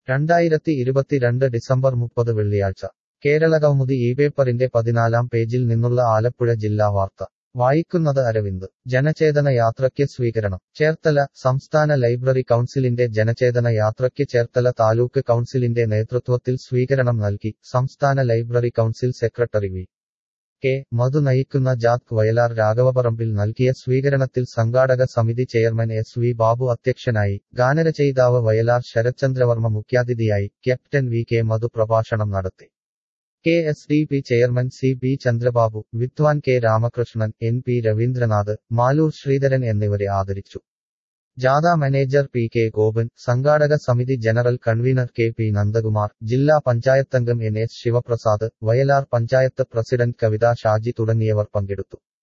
രണ്ടായിരത്തി ഇരുപത്തിരണ്ട് ഡിസംബർ മുപ്പത് വെള്ളിയാഴ്ച കേരളകൗമുദി ഈ പേപ്പറിന്റെ പതിനാലാം പേജിൽ നിന്നുള്ള ആലപ്പുഴ ജില്ലാ വാർത്ത വായിക്കുന്നത് അരവിന്ദ് ജനചേതന യാത്രയ്ക്ക് സ്വീകരണം ചേർത്തല സംസ്ഥാന ലൈബ്രറി കൗൺസിലിന്റെ ജനചേതന യാത്രയ്ക്ക് ചേർത്തല താലൂക്ക് കൗൺസിലിന്റെ നേതൃത്വത്തിൽ സ്വീകരണം നൽകി സംസ്ഥാന library council secretary V K Madhu നയിക്കുന്ന ജാത് വയലാർ രാഘവപറമ്പിൽ നൽകിയ സ്വീകരണത്തിൽ സംഘാടക സമിതി ചെയർമാൻ എസ് വി ബാബു അധ്യക്ഷനായി ഗാനരചയിതാവ് വയലാർ ശരത്ചന്ദ്രവർമ്മ മുഖ്യാതിഥിയായി ക്യാപ്റ്റൻ വി കെ മധു പ്രഭാഷണം നടത്തി K S D P chairman C P Chandrababu വിദ്വാൻ K Ramakrishnan N P Raveendranath Maloor Sreedharan എന്നിവരെ ആദരിച്ചു ജാഥ മാനേജർ പി കെ ഗോപൻ സംഘാടക സമിതി general convener K P Nandakumar ജില്ലാ പഞ്ചായത്തംഗം N S Sivaprasad Vayalar panchayat president Kavitha Shaji തുടങ്ങിയവർ പങ്കെടുത്തു